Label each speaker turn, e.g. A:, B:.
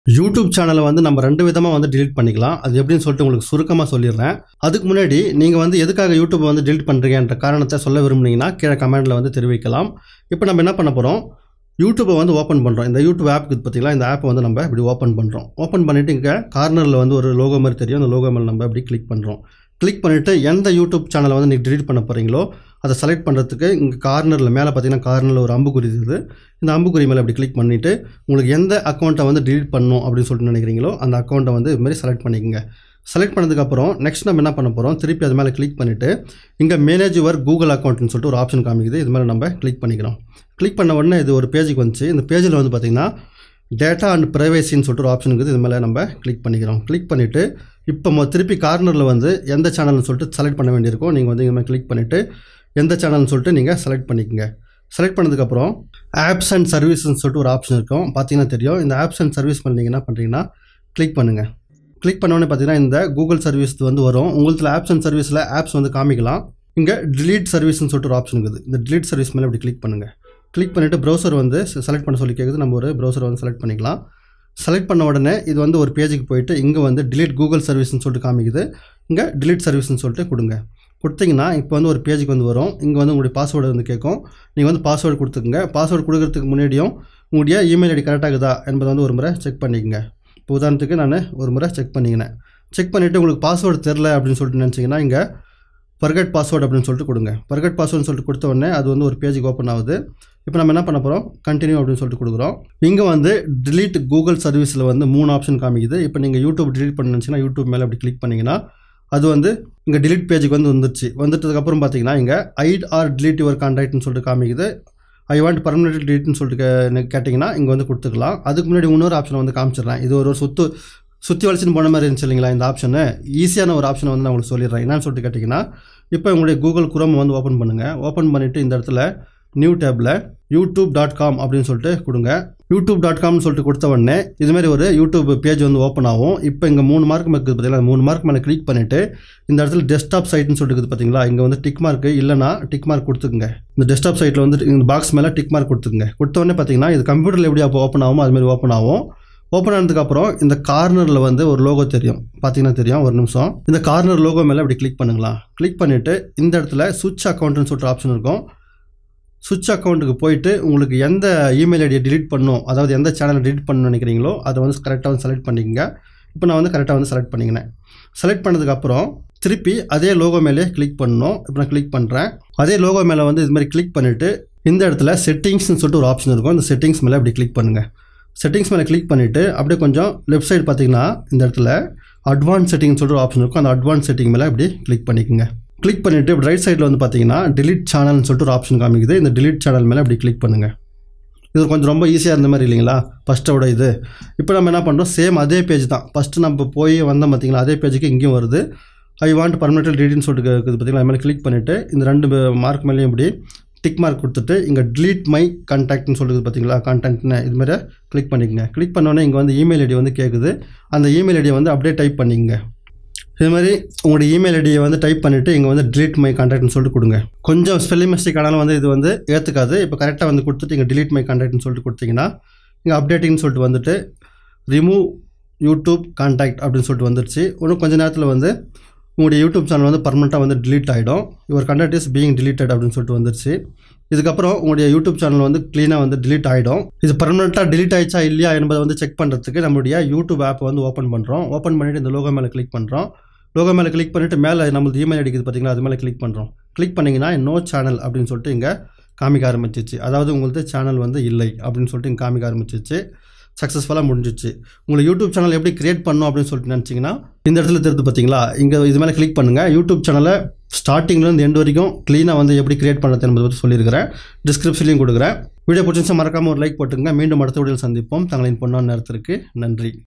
A: YouTube சேனலை வந்து நம்ம ரெண்டு விதமாக வந்து delete பண்ணிக்கலாம் அது எப்படின்னு சொல்லிட்டு உங்களுக்கு சுருக்கமாக சொல்லிடுறேன் அதுக்கு முன்னாடி நீங்கள் வந்து எதுக்காக யூடியூப் வந்து delete பண்ணுறீங்கன்ற காரணத்தை சொல்ல விரும்புனீங்கன்னா கீழே கமெண்ட்டில் வந்து தெரிவிக்கலாம் இப்போ நம்ம என்ன பண்ண போகிறோம் யூடியூப்பை வந்து ஓப்பன் பண்ணுறோம் இந்த யூடியூப் ஆப் இருக்குது பார்த்தீங்களா இந்த ஆப்பை வந்து நம்ம இப்படி ஓப்பன் பண்ணுறோம் ஓப்பன் பண்ணிவிட்டு இங்கே கார்னரில் வந்து ஒரு லோகோ மாதிரி தெரியும் அந்த லோகோ மேலே நம்ம இப்படி கிளிக் பண்ணுறோம் கிளிக் பண்ணிவிட்டு எந்த யூடியூப் சேனலை வந்து நீங்கள் delete பண்ண போகிறீங்களோ அதை செலக்ட் பண்ணுறதுக்கு இங்கே கார்னரில் மேலே பார்த்தீங்கன்னா கார்னரில் ஒரு அம்புக்குறி இருக்குது இந்த அம்புக்குறி மேலே அப்படி கிளிக் பண்ணிவிட்டு உங்களுக்கு எந்த அக்கௌண்ட்டை வந்து delete பண்ணணும் அப்படின்னு சொல்லிட்டு நினைக்கிறீங்களோ அந்த அக்கௌண்ட்டை வந்து இது மாதிரி செலக்ட் பண்ணிக்கோங்க செலக்ட் பண்ணதுக்கப்புறம் நெக்ஸ்ட் நம்ம என்ன பண்ண போகிறோம் திருப்பி அது மேலே கிளிக் பண்ணிவிட்டு இங்கே மேனேஜ் யுவர் கூகுள் அக்கௌண்ட்னு சொல்லிட்டு ஒரு ஆப்ஷன் காமிக்குது இது மேலே நம்ம கிளிக் பண்ணிக்கிறோம் கிளிக் பண்ண உடனே இது ஒரு பேஜுக்கு வந்துச்சு இந்த பேஜில் வந்து பார்த்திங்கன்னா டேட்டா அண்ட் ப்ரைவேசின்னு சொல்லிட்டு ஒரு ஆப்ஷன் இருக்குது இது மேலே நம்ம கிளிக் பண்ணிக்கிறோம் கிளிக் பண்ணிவிட்டு இப்போ மொ- திருப்பி கார்னரில் வந்து எந்த சேனல்னு சொல்லிட்டு செலக்ட் பண்ண வேண்டியிருக்கும் நீங்கள் வந்து இது மாதிரி கிளிக் பண்ணிவிட்டு எந்த சேனல்னு சொல்லிட்டு நீங்கள் செலக்ட் பண்ணிக்கோங்க செலக்ட் பண்ணதுக்கப்புறம் ஆப்ஸ் அண்ட் சர்வீஸ்னு சொல்லிட்டு ஒரு ஆப்ஷன் இருக்கும் பார்த்தீங்கன்னா தெரியும் இந்த ஆப்ஸ் அண்ட் சர்வீஸ் பண்ணி நீங்கள் என்ன பண்ணுறீங்கன்னா கிளிக் பண்ணுங்கள் கிளிக் பண்ணோடனே பார்த்தீங்கன்னா இந்த கூகுள் சர்வீஸ் வந்து வரும் உங்களுக்கு ஆப்ஸ் அண்ட் சர்வீஸில் ஆப்ஸ் வந்து காமிக்கலாம் இங்கே delete சர்வீஸ்னு சொல்லிட்டு ஒரு ஆப்ஷன் இருக்குது இந்த delete சர்வீஸ் மேலே இப்படி கிளிக் பண்ணுங்கள் கிளிக் பண்ணிவிட்டு ப்ரௌசர் வந்து செலக்ட் பண்ண சொல்லி கேட்குது நம்ம ஒரு ப்ரௌசர் வந்து செலக்ட் பண்ணிக்கலாம் செலக்ட் பண்ண உடனே இது வந்து ஒரு பேஜுக்கு போயிட்டு இங்கே வந்து delete கூகுள் சர்வீஸ்னு சொல்லிட்டு காமிக்குது இங்கே delete சர்வீஸ்னு சொல்லிட்டு கொடுங்க கொடுத்தீங்கன்னா இப்போ வந்து ஒரு பேஜுக்கு வந்து வரும் இங்கே வந்து உங்களுடைய பாஸ்வேர்டு வந்து கேட்கும் நீங்கள் வந்து பாஸ்வேர்டு கொடுத்துக்குங்க பாஸ்வேர்டு கொடுக்கறதுக்கு முன்னாடியும் உங்களுடைய இமெயில் ஐடி கரெக்டாக இருக்குதா என்பதை வந்து ஒரு முறை செக் பண்ணிக்கங்க இப்போ உதாரணத்துக்கு நான் ஒரு முறை செக் பண்ணிக்கினேன் செக் பண்ணிவிட்டு உங்களுக்கு பாஸ்வேர்டு தெரில அப்படின்னு சொல்லிட்டு நினச்சிங்கன்னா இங்கே பர்கட் பாஸ்வேர்டு அப்படின்னு சொல்லிட்டு கொடுங்க பர்கட் பாஸ்வேர்டுன்னு சொல்லிட்டு கொடுத்த உடனே அது வந்து ஒரு பேஜுக்கு ஓப்பன் ஆகுது இப்போ நம்ம என்ன பண்ண போகிறோம் கண்டினியூ அப்படின்னு சொல்லிட்டு கொடுக்குறோம் இங்கே வந்து delete கூகுள் சர்வீஸில் வந்து மூணு ஆப்ஷன் காமிக்குது இப்போ நீங்கள் யூடியூப் delete பண்ண நினச்சிங்கன்னா யூடியூப் மேலே அப்படி கிளிக் பண்ணிங்கன்னா அது வந்து இங்கே delete பேஜுக்கு வந்து வந்துருச்சு வந்துட்டதுக்கப்புறம் பார்த்தீங்கன்னா இங்கே ஐட் ஆர் delete யுவர் கான்டாக்ட்னு சொல்லிட்டு காமிக்குது ஐ வாண்ட் பர்மனெண்ட் டெலிட்னு சொல்லிட்டு கே- கேட்டிங்கன்னா இங்கே வந்து கொடுத்துக்கலாம் அதுக்கு முன்னாடி இன்னொரு ஆப்ஷனை வந்து காமிச்சிடுறேன் இது ஒரு சுத்து சுற்றி வளைச்சின்னு போன மாதிரி இருந்துச்சு இல்லைங்களா இந்த ஆப்ஷனு ஈஸியான ஒரு ஆப்ஷனை வந்து நான் உங்களுக்கு சொல்லிடுறேன் என்னன்னு சொல்லிட்டு கேட்டிங்கன்னா இப்போ உங்களுடைய கூகுள் குரோம் வந்து ஓப்பன் பண்ணுங்கள் ஓப்பன் பண்ணிவிட்டு இந்த இடத்துல நியூ டேப்பில் யூடியூப் டாட் காம் அப்படின்னு சொல்லிட்டு கொடுங்க யூடியூப் டாட் காம்னு சொல்லிட்டு கொடுத்த உடனே இது மாதிரி ஒரு யூடியூப் பேஜ் வந்து ஓப்பன் ஆகும் இப்போ இங்கே மூணு மார்க் இருக்குது பார்த்தீங்களா மூணு மார்க் மேலே கிளிக் பண்ணிவிட்டு இந்த இடத்துல டெஸ்க்டாப் சைட்னு சொல்லிட்டு இருக்குது பார்த்தீங்களா இங்கே வந்து டிக் மார்க் இல்லைனா டிக் மார்க் கொடுத்துக்குங்க இந்த டெஸ்க்டாப் சைட்டில் வந்து இந்த பாக்ஸ் மேலே டிக் மார்க் கொடுத்துக்குங்க கொடுத்த உடனே பார்த்தீங்கன்னா இது கம்ப்யூட்டரில் எப்படி அப்போ ஓப்பன் ஆகுமோ அது மாதிரி ஓப்பன் ஆகும் ஓப்பன் ஆனதுக்கப்புறம் இந்த கார்னரில் வந்து ஒரு லோகோ தெரியும் பார்த்தீங்கன்னா தெரியும் ஒரு நிமிஷம் இந்த கார்னர் லோகோ மேலே அப்படி கிளிக் பண்ணுங்களா கிளிக் பண்ணிவிட்டு இந்த இடத்துல சுவிட்ச் அக்கௌண்ட்னு சொல்லிட்டு ஆப்ஷன் இருக்கும் சுவிட்ச் அக்கௌண்ட்டுக்கு போயிட்டு உங்களுக்கு எந்த இமெயில் ஐடியை delete பண்ணணும் அதாவது எந்த சேனலை delete பண்ணணும்னு நினைக்கிறீங்களோ அதை வந்து கரெக்டாக வந்து செலக்ட் பண்ணிக்கங்க இப்போ நான் வந்து கரெக்டாக வந்து செலக்ட் பண்ணிக்கினேன் செலக்ட் பண்ணதுக்கப்புறம் திருப்பி அதே லோகோ மேலே கிளிக் பண்ணணும் இப்போ நான் கிளிக் பண்ணுறேன் அதே லோகோ மேலே வந்து இது மாதிரி கிளிக் பண்ணிவிட்டு இந்த இடத்துல செட்டிங்ஸ்னு சொல்லிட்டு ஒரு ஆப்ஷன் இருக்கும் அந்த செட்டிங்ஸ் மேலே அப்படி கிளிக் பண்ணுங்கள் செட்டிங்ஸ் மேலே கிளிக் பண்ணிவிட்டு அப்படியே கொஞ்சம் லெஃப்ட் சைடு பார்த்தீங்கன்னா இந்த இடத்துல அட்வான்ஸ் செட்டிங்னு சொல்லிட்டு ஒரு ஆப்ஷன் இருக்கும் அந்த அட்வான்ஸ் செட்டிங் மேலே இப்படி கிளிக் பண்ணிக்கோங்க கிளிக் பண்ணிவிட்டு இப்படி ரைட் சைடில் வந்து பார்த்தீங்கன்னா delete சேனல்னு சொல்லிட்டு ஒரு ஆப்ஷன் காமிக்குது இந்த delete சேனல் மேலே அப்படி கிளிக் பண்ணுங்கள் இது கொஞ்சம் ரொம்ப ஈஸியாக இருந்த மாதிரி இல்லைங்களா ஃபஸ்ட்டோட இது இப்போ நம்ம என்ன பண்ணுறோம் சேம் அதே பேஜ் தான் ஃபஸ்ட்டு நம்ம போய் வந்தோம் பார்த்தீங்களா அதே பேஜுக்கு இங்கேயும் வருது ஐ வாண்ட் பர்மனெண்ட் டீடின்னு சொல்லிட்டு இருக்குது பார்த்தீங்களா அது மேலே கிளிக் பண்ணிவிட்டு இந்த ரெண்டு மார்க் மேலேயும் இப்படி டிக் மார்க் கொடுத்துட்டு இங்கே delete மை கான்டாக்ட்னு சொல்லுது பார்த்தீங்களா கான்டாக்ட்னு இது மாதிரி கிளிக் பண்ணிக்கங்க கிளிக் பண்ணோன்னே இங்கே வந்து இமெயில் ஐடி வந்து கேட்குது அந்த இமெயில் ஐடியை வந்து அப்படியே டைப் பண்ணிக்கங்க இது மாதிரி உங்களுடைய இமெயில் ஐடியை வந்து டைப் பண்ணிவிட்டு இங்கே வந்து delete மை கான்டாக்ட்னு சொல்லிட்டு கொடுங்க கொஞ்சம் ஸ்பெல்லிங் மிஸ்டேக் ஆனாலும் வந்து இது வந்து ஏற்றுக்காது இப்போ கரெக்டாக வந்து கொடுத்துட்டு இங்கே delete மை கான்டாக்ட்னு சொல்லிட்டு கொடுத்தீங்கன்னா இங்கே அப்டேட்டிங்னு சொல்லிட்டு வந்துட்டு ரிமூவ் யூடியூப் கான்டாக்ட் அப்படின்னு சொல்லிட்டு வந்துருச்சு இன்னும் கொஞ்ச நேரத்தில் வந்து உங்களுடைய யூடியூப் சேனல் வந்து பர்மனெண்ட்டாக வந்து delete ஆகிடும் your contact is being deleted அப்படின்னு சொல்லிட்டு வந்துருச்சு இதுக்கப்புறம் உங்களுடைய யூடியூப் சேனல் வந்து க்ளீனாக வந்து delete ஆகிடும் இது பர்மனெண்ட்டாக delete ஆயிடுச்சா இல்லையா என்பதை வந்து செக் பண்ணுறதுக்கு நம்மளுடைய யூடியூப் ஆப்பை வந்து ஓப்பன் பண்ணுறோம் ஓப்பன் பண்ணிவிட்டு இந்த லோகோ மேலே கிளிக் பண்ணுறோம் லோகோ மேலே கிளிக் பண்ணிவிட்டு மேலே நம்மளுக்கு இமெயில் அடிக்குது பார்த்தீங்களா அது மேலே கிளிக் பண்ணுறோம் கிளிக் பண்ணிங்கன்னா நோ சேனல் அப்படின்னு சொல்லிட்டு இங்கே காமிக்க ஆரம்பிச்சிச்சு அதாவது உங்களுக்கு சேனல் வந்து இல்லை அப்படின்னு சொல்லிட்டு இங்கே காமிக்க ஆரம்பிச்சிச்சு சக்ஸஸ்ஃபுல்லாக முடிஞ்சிச்சு உங்களுக்கு யூடியூப் சேனல் எப்படி கிரியேட் பண்ணணும் அப்படின்னு சொல்லிட்டு நினச்சிங்கன்னா இந்த இடத்துல தெரிஞ்சு பார்த்தீங்களா இங்கே இது மேலே கிளிக் பண்ணுங்கள் யூடியூப் சேனலை ஸ்டார்டிங்லேருந்து எண்ட் வரைக்கும் க்ளீனாக வந்து எப்படி கிரியேட் பண்ணுறது என்பதை பற்றி சொல்லியிருக்கிறேன் டிஸ்கிரிப்ஷன்லையும் கொடுக்குறேன் வீடியோ பிடிச்சிருந்தா மறக்காமல் ஒரு லைக் போட்டுங்க மீண்டும் அடுத்த வீடியோவில் சந்திப்போம் தங்களின் பொண்ணான நேரத்திற்கு நன்றி